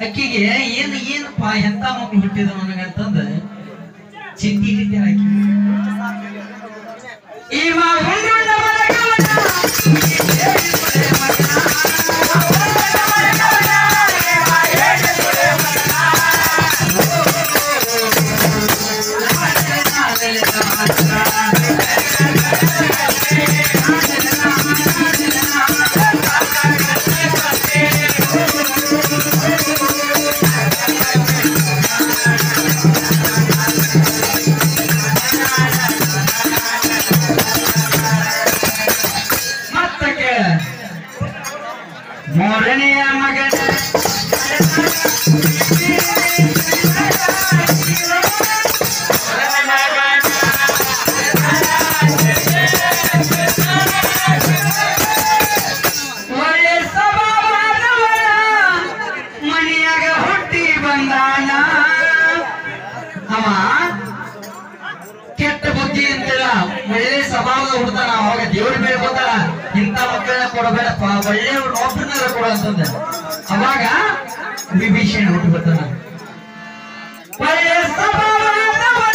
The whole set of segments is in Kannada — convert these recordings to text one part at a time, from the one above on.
ಅಕ್ಕಿಗೆ ಏನ್ ಏನಪ್ಪ ಎಂತ ಮಕ್ಕಳು ಹುಟ್ಟಿದ ನನಗಂತಂದ ಚಿಂತಿ ರೀತಿ ಹಾಕಿ ಇವ ಉಂಡುಂಡ ಮರಗವನ, ಮತ್ತ ಕೇಳ ಮೂರನೆಯ ಮಗನ ಒಳ್ಳೆ ಸ್ವಭಾವದವನ ಮನೆಯಾಗ ಹುಟ್ಟಿ ಬಂದಾನ ಅವ ಕೆಟ್ಟ ಬುದ್ಧಿ ಅಂತಿಲ್ಲ ಒಳ್ಳೆ ಸ್ವಭಾವದ ಹುಡ್ತಾನ ಅವಾಗ ದೇವ್ರ ಮೇಲೆ ಬಂದಾರ ಇಂಥ ಮಕ್ಕಳನ್ನ ಕೊಡಬೇಡಪ್ಪ ಒಳ್ಳೆಯವ್ರು ಒಬ್ಬರನ್ನೆಲ್ಲ ಕೊಡು ಅಂತಂದ ಅವಾಗ ವಿಭೀಷಣ ಹುಟ್ಟು ಬರ್ತಾನ ಒಳ್ಳೆ ಸ್ವಭಾವದವನ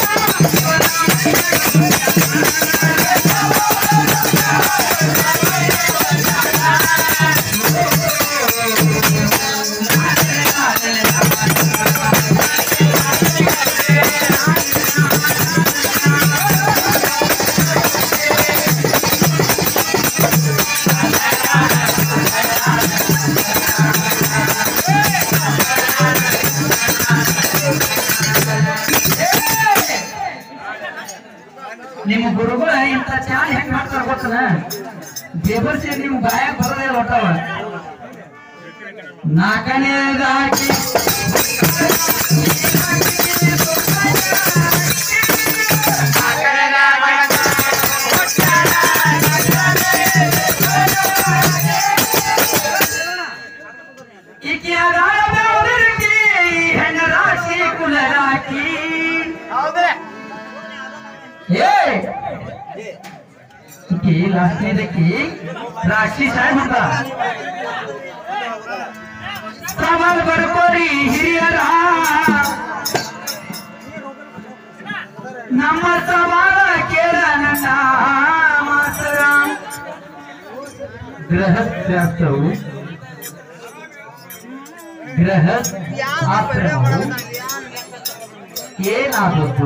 ನಿಮ್ಮ ಗುರುಗಳ ಇಂಥ ಚಾಲ್ ಹೆಂಗ್ ಮಾಡ್ತಾರ ಗೊತ್ತನ ದೇವರ್ಸಿ ನಿಮ್ ಬಾಯ ಬರದೇ ಹೊಟ್ಟವ ನಾಲ್ಕನೇದ ಹಾಕಿ ಈಕೆ ಅದಾಳ ಬೆವರಿಕೆ, ಈ ಹೆಣ್ಣ ರಾಶಿ ಕುಲ ರಾಕಿ ಏ ಈಕಿ ಲಾಸ್ಟ್ನೇದಕ್ಕಿ ರಾಶಿ ಸಾಯ್ ಅಂತ ಸವಾಲ್ ಬರ್ಕೋರಿ ಹಿರಿಯರ ನಮ್ಮ ಸವಾಲ ಕೇಳ ನನ್ನ ಮಾತರ ಗೃಹಸ್ಥವು ಗೃಹಸ್ಥಾಶ್ರಮವು ಏನಾದದ್ದು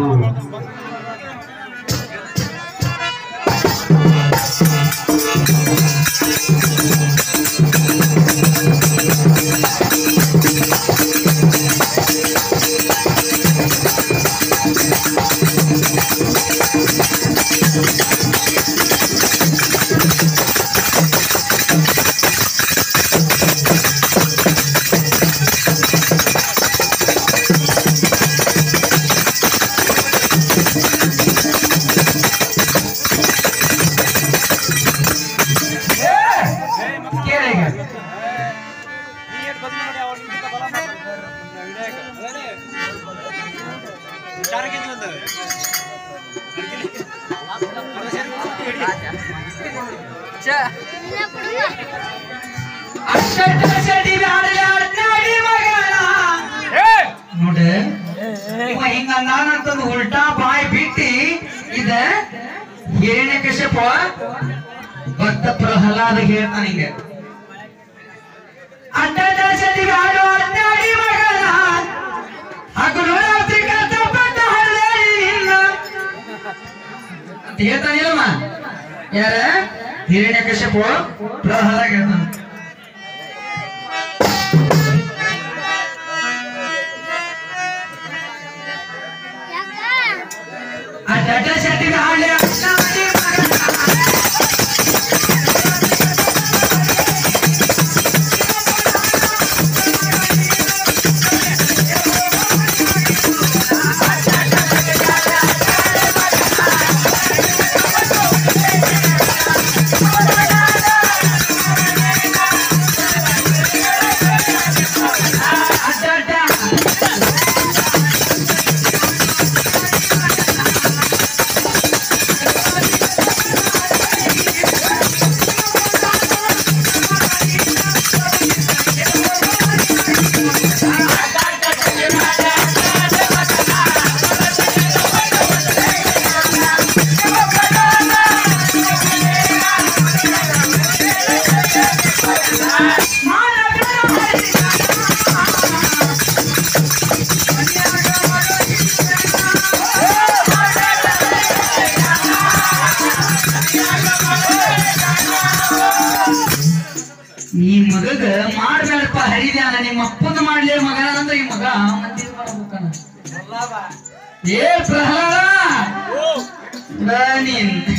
ಕೇಳಿಗ ನೋಡ ಇವ ಹಿಂಗ ನಾನಂತಂದು ಉಲ್ಟಾ ಬಾಯಿ ಬಿಟ್ಟಿ ಇದ ಹಿರಣ್ಯ ಕಶ್ಯಪ ಭಕ್ತ ಪ್ರಹ್ಲಾದ ಹೇಳ್ತಾನ ಹಿಂಗ ಅಡ್ಡ ಸತಿಗೆ ಆಡೋ ಅಡ್ಡಾಡಿ ಮಗನ ಹಗಲು ರಾತ್ರಿ ಕಷ್ಟಪಟ್ಟ ಹಳ್ಳಿ ನಿನ್ನ ಅಂತ ಹೇಳ್ತಾನಿಲ್ಲಮ್ಮ ಯಾರ ಹಿರಣ್ಯ ಕಶ್ಯಪ ಪ್ರಹ್ಲಾದ ಹೇಳ್ತಾನ ಅಡ್ಡ ಸತಿಗೆ ಆಡೋ ಅಡ್ಡಾಡಿ ಮಗನ ಅಡ್ಡ ಈ ಮಗಗ ಮಾಡ್ಬೇಡಪ್ಪ ಹರಿದ್ಯಾನ ನಿಮ್ಮ ಅಪ್ಪನ ಮಾಡ್ಲಿ ಮಗ ಅಂದ್ರೆ ಈ ಮಗ ಮಂದಿ ಮಾಡ್ಬೇಕನ ಏ ಪ್ರಹ್ಲಾದ ಬಾ ನೀನ್